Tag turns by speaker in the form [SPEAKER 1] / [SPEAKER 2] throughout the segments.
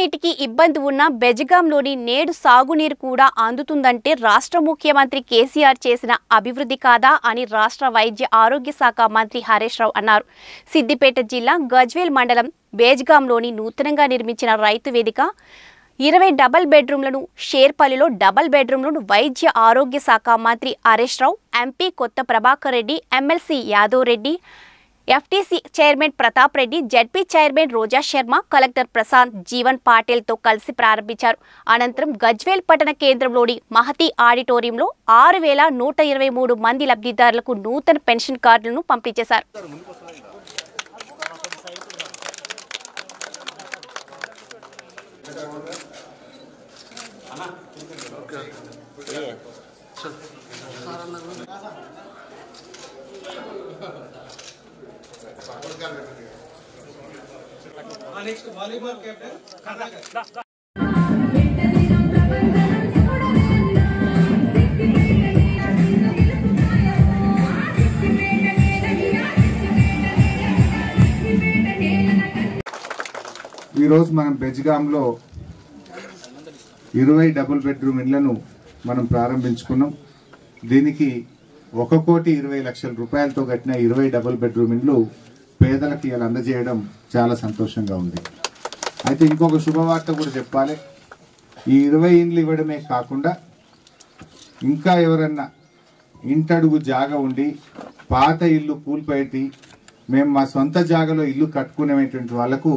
[SPEAKER 1] తాగునీటికి ఇబ్బంది ఉన్న బెజగాంలోని నేడు సాగునీరు కూడా అందుతుందంటే రాష్ట్ర ముఖ్యమంత్రి కేసీఆర్ చేసిన అభివృద్ధి కాదా అని రాష్ట్ర వైద్య ఆరోగ్య శాఖ మంత్రి హరీష్ రావు అన్నారు సిద్దిపేట జిల్లా గజ్వేల్ మండలం బేజ్గాంలోని నూతనంగా నిర్మించిన రైతు వేదిక ఇరవై డబల్ బెడ్రూమ్లను షేర్పల్లిలో డబల్ బెడ్రూమ్లను వైద్య ఆరోగ్య శాఖ మంత్రి Harish Rao MP Kotha Prabhakar Reddy MLC Yadav Reddy FTC chairman Pratap Reddy ZP chairman Roja Sharma collector Prashant Jeevan పాటిల్తో కలిసి ప్రారంభించారు అనంతరం గజ్వేల్ పట్టణ కేంద్రంలోని మహతి ఆడిటోరియంలో ఆరు వేల నూట ఇరవై మూడు మంది లబ్ధిదారులకు నూతన పెన్షన్ కార్డులను పంపిణీ చేశారు
[SPEAKER 2] నెక్స్ట్ వాలీబాల్ కెప్టెన్ కర్ణాకర్
[SPEAKER 3] ఈరోజు మనం బెజ్గాంలో ఇరవై డబుల్ బెడ్రూమ్ ఇళ్లను మనం ప్రారంభించుకున్నాం దీనికి ఒక కోటి ఇరవై లక్షల రూపాయలతో కట్టిన ఇరవై డబుల్ బెడ్రూమ్ ఇండ్లు పేదలకు ఇలా అందజేయడం చాలా సంతోషంగా ఉంది అయితే ఇంకొక శుభవార్త కూడా చెప్పాలి ఈ ఇరవై ఇండ్లు ఇవ్వడమే కాకుండా ఇంకా ఎవరన్నా ఇంటడుగు జాగ ఉండి పాత ఇల్లు కూలిపెట్టి మేము మా సొంత జాగలో ఇల్లు కట్టుకునేటువంటి వాళ్ళకు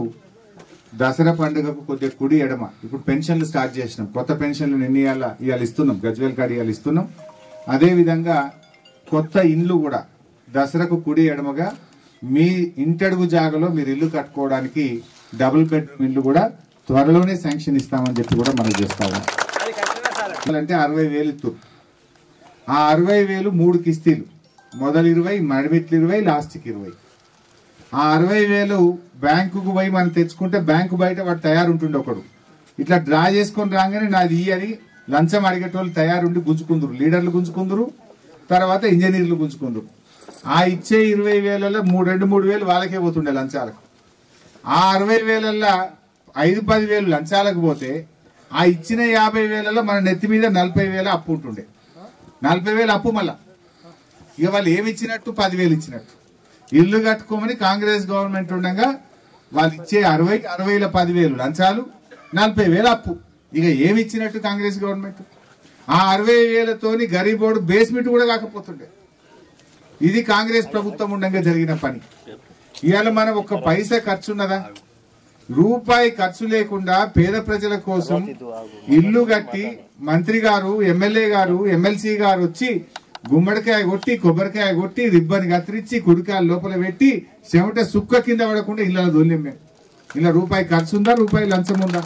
[SPEAKER 3] దసరా పండుగకు కొద్దిగా కుడి ఎడమ ఇప్పుడు పెన్షన్లు స్టార్ట్ చేసినాం కొత్త పెన్షన్లు ఎన్ని ఇవాళ ఇవాళ ఇస్తున్నాం గజ్వేల్ కాడి ఇవాళ ఇస్తున్నాం అదే విధంగా కొత్త ఇండ్లు కూడా దసరాకు కుడి ఎడమగా మీ ఇంటడుగు జాగలో మీరు ఇల్లు కట్టుకోవడానికి డబుల్ బెడ్రూమ్ ఇల్లు కూడా త్వరలోనే శాంక్షన్ ఇస్తామని చెప్పి కూడా మనం చేస్తా ఉన్నాం అంటే అరవై వేలు ఇత్తు ఆ అరవై వేలు మూడు కిస్తీలు మొదలు ఇరవై మడిమిట్లు ఇరవై లాస్ట్కి ఇరవై ఆ అరవై వేలు బ్యాంకుకు పోయి మనం తెచ్చుకుంటే బ్యాంకు బయట వాడు తయారుంటుండే ఒకడు ఇట్లా డ్రా చేసుకొని రాగానే నాది ఈ అని లంచం అడిగేటోళ్ళు తయారుండి గుంజుకుందరు లీడర్లు గుంజుకుందరు తర్వాత ఇంజనీర్లు గుంజుకుందరు ఆ ఇచ్చే ఇరవై వేలలో మూడు రెండు మూడు వేలు వాళ్ళకే పోతుండే లంచాలకు ఆ అరవై వేలల్లో ఐదు పది వేలు లంచాలకు పోతే ఆ ఇచ్చిన యాభై వేలలో మన నెత్తి మీద నలభై వేల అప్పు ఉంటుండే నలభై వేలు అప్పు మళ్ళా ఇక వాళ్ళు ఏమి ఇచ్చినట్టు పదివేలు ఇచ్చినట్టు ఇల్లు కట్టుకోమని కాంగ్రెస్ గవర్నమెంట్ ఉండగా వాళ్ళు ఇచ్చే అరవై అరవైల పదివేలు లంచాలు నలభై వేలు అప్పు ఇక ఏమి ఇచ్చినట్టు కాంగ్రెస్ గవర్నమెంట్ ఆ అరవై వేలతోని గరీబోడు బేస్మెంట్ కూడా కాకపోతుండే ఇది కాంగ్రెస్ ప్రభుత్వం ఉండగా జరిగిన పని ఇవాళ మనం ఒక పైసా ఖర్చు ఉన్నదా రూపాయి ఖర్చు లేకుండా పేద ప్రజల కోసం ఇల్లు కట్టి మంత్రి గారు ఎమ్మెల్యే గారు ఎమ్మెల్సీ గారు వచ్చి గుమ్మడికాయ కొట్టి కొబ్బరికాయ కొట్టి రిబ్బన్ కత్తిరించి కుడికాయ లోపల పెట్టి చెమట సుక్క కింద పడకుండా ఇళ్ళ దొల్లేం మేము ఇలా రూపాయి ఖర్చు ఉందా రూపాయి లంచం ఉందా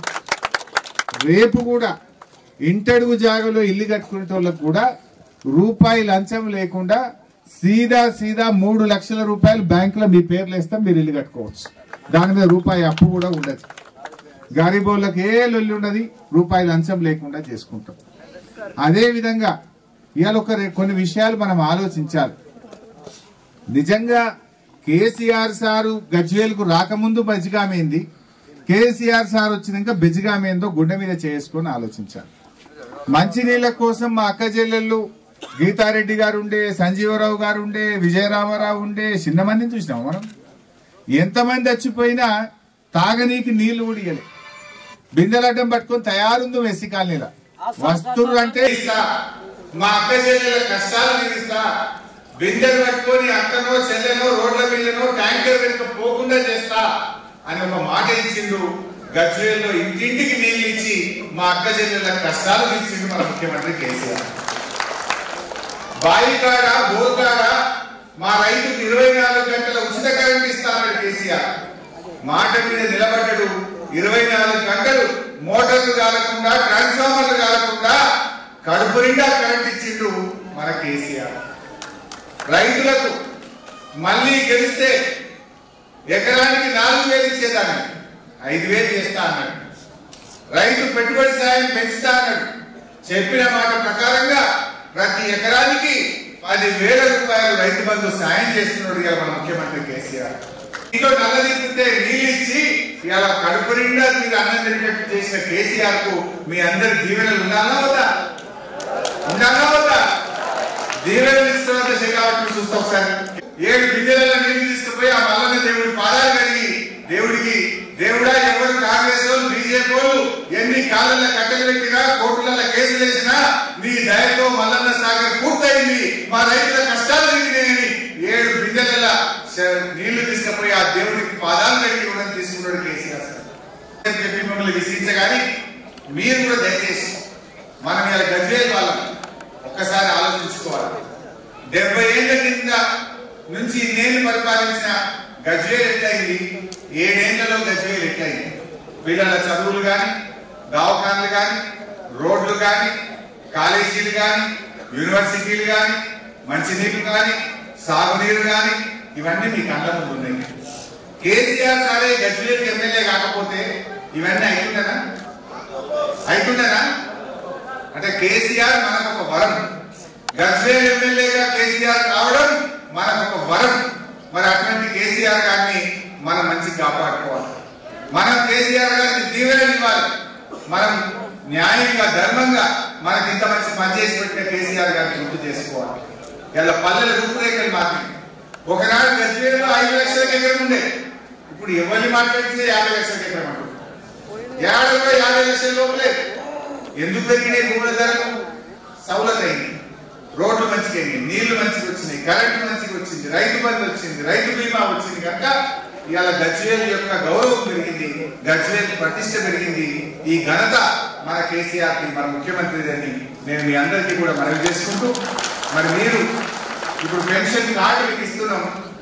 [SPEAKER 3] రేపు కూడా ఇంటడుగు జాగలో ఇల్లు కట్టుకునే వాళ్ళకు కూడా రూపాయి లంచం లేకుండా సీదా సీదా మూడు లక్షల రూపాయలు బ్యాంకులో మీ పేర్లు వేస్తాం మీరు ఇల్లు కట్టుకోవచ్చు దాని మీద రూపాయి అప్పు కూడా ఉండదు గరీబోళ్ళకి ఏ లొల్లి ఉండదు రూపాయి లంచం లేకుండా చేసుకుంటాం అదే విధంగా ఇవాళ ఒక రె- కొన్ని విషయాలు మనం ఆలోచించాలి నిజంగా కేసీఆర్ సారు గజ్వేల్కు రాకముందు బెజగామైంది కేసీఆర్ సార్ వచ్చినాక బెజగామైందో గుండె మీద చేసుకొని ఆలోచించాలి మంచినీళ్ళ కోసం మా అక్క చెల్లెళ్ళు గీతారెడ్డి గారు ఉండే సంజీవరావు గారు ఉండే విజయరామారావు ఉండే చిన్న మందిని చూసినాం మనం ఎంతమంది చచ్చిపోయినా తాగనీకి నీళ్లు కూడా ఇయ్యలే బిందెలడ్డం పట్టుకొని తయారుంది మెస్సి కాలనీల వస్తురు అంటే ఇస్తా మా అక్క చెల్లెల కష్టాలు తీరుస్తా బిందెలు పట్టుకొని అక్కనో చెల్లెనో రోడ్ల బిల్లనో ట్యాంకర్ వెనుక పోకుండా చేస్తా అని ఒక మాట ఇచ్చిండు గజ్వేల్లో ఇంటింటికి నీళ్ళు ఇచ్చి మా అక్క చెల్లెల కష్టాలు తీర్చిండు మన ముఖ్యమంత్రి కేసీఆర్ బాయి కాడ బోర్ కాడ మా రైతుకు ఇరవై నాలుగు గంటల ఉచిత కరెంట్ ఇస్తానని కేసీఆర్ మాట మీద నిలబడ్డాడు ఇరవై నాలుగు గంటలు మోటార్లు కాలకుండా ట్రాన్స్ఫార్మర్లు కాలకుండా కడుపు నిండా కరెంట్ ఇచ్చిండు మన కేసీఆర్ రైతులకు మళ్ళీ గెలిస్తే ఎకరానికి నాలుగు వేలు ఇచ్చేదాన్ని ఐదు వేలు చేస్తా అన్నాడు రైతు పెట్టుబడి సాయం పెంచుతా అన్నాడు చెప్పిన మాట ప్రకారంగా ప్రతి ఎకరానికి పది వేల రూపాయలు రైతు బంధు సాయం చేస్తున్నాడు ఇవాళ మన ముఖ్యమంత్రి కేసీఆర్ ఇంట్లో నల్లదిద్దుంటే నీళ్ళు ఇచ్చి
[SPEAKER 4] ఇవాళ కడుపు నిండా మీరు అన్నం తిరిగేట్టు చేసిన కేసీఆర్ కు మీ అందరి దీవెనలు ఉండాలా వద్దా ఉండాలా వద్దా దీవెనలు ఇస్తున్న శేఖావట్టు చూస్తాం ఒకసారి ఏడు బిందెలలో నీళ్లు తీసుకుపోయి ఆ మల్లన్న దేవుడి పాదాలు కడిగి దేవుడికి దేవుడా ఎవరు కాంగ్రెస్ వాళ్ళు బీజేపీ వాళ్ళు ఎన్ని కాళ్ళల్లో కట్టలు పెట్టినా కోర్టులలో కేసులు వేసినా నీ దయతో మల్లన్న సాగర్ పూర్తయింది మా రైతుల కష్టాలు తీరినాయని ఏడు బిందెల నీళ్లు తీసుకుపోయి ఆ దేవుడికి పాదాలు కడిగి రుణం తీసుకున్నాడు కేసీఆర్ సార్ అని చెప్పి మిమ్మల్ని విసిరించగాని మీరు కూడా దయచేసి మనం ఇలా గజ్వేల్ వాళ్ళం ఒక్కసారి ఆలోచించుకోవాలి డెబ్బై ఏళ్ల కింద నుంచి ఇన్నేళ్ళు పరిపాలించిన గజ్వేల్ ఎట్లయింది ఏడేళ్లలో గజ్వేల్ ఎట్లయింది పిల్లల చదువులు కానీ దవాఖాన్లు కానీ రోడ్లు కానీ కాలేజీలు కానీ యూనివర్సిటీలు కానీ మంచినీళ్ళు కానీ సాగునీరు కానీ ఇవన్నీ మీ కళ్ళ ముందు ఉన్నాయి కేసీఆర్ సారే గజ్వేల్ ఎమ్మెల్యే కాకపోతే ఇవన్నీ అవుతుండనా అవుతుండనా అంటే కేసీఆర్ మనకు ఒక వరం గజ్వేల్ ఎమ్మెల్యేగా కేసీఆర్ కావడం మనకు ఒక వరం మరి అటువంటి కేసీఆర్ గారిని మనం మంచి కాపాడుకోవాలి మనం కేసీఆర్ గారికి దీవెనలు ఇవ్వాలి మనం న్యాయంగా ధర్మంగా మనకి ఇంత మంచి పని చేసి పెట్టిన కేసీఆర్ గారిని గుర్తు చేసుకోవాలి ఇలా పల్లెల రూపురేఖలు మాత్రమే ఒకనాడు గజ్వేల్లో ఐదు లక్షల ఎకరం ఉండే ఇప్పుడు ఎవరిని మాట్లాడితే యాభై లక్షల ఎకరం అంటారు ఏడాదిలో యాభై లక్షల లోపలే ఎందుకు పెరిగినాయి భూముల ధరలు సౌలత అయింది రోడ్లు మంచిగా అయినాయి నీళ్లు మంచిగా వచ్చినాయి కరెంటు మంచిగా వచ్చింది రైతు బంధు వచ్చింది రైతు బీమా వచ్చింది కనుక ఇవాళ గజ్వేల్ యొక్క గౌరవం పెరిగింది గజ్వేల్ ప్రతిష్ట పెరిగింది ఈ ఘనత మన కేసీఆర్ కి మన ముఖ్యమంత్రి అని నేను మీ అందరికీ కూడా మనవి చేసుకుంటూ మరి మీరు ఇప్పుడు పెన్షన్ కార్డు మీకు ఇస్తున్నాం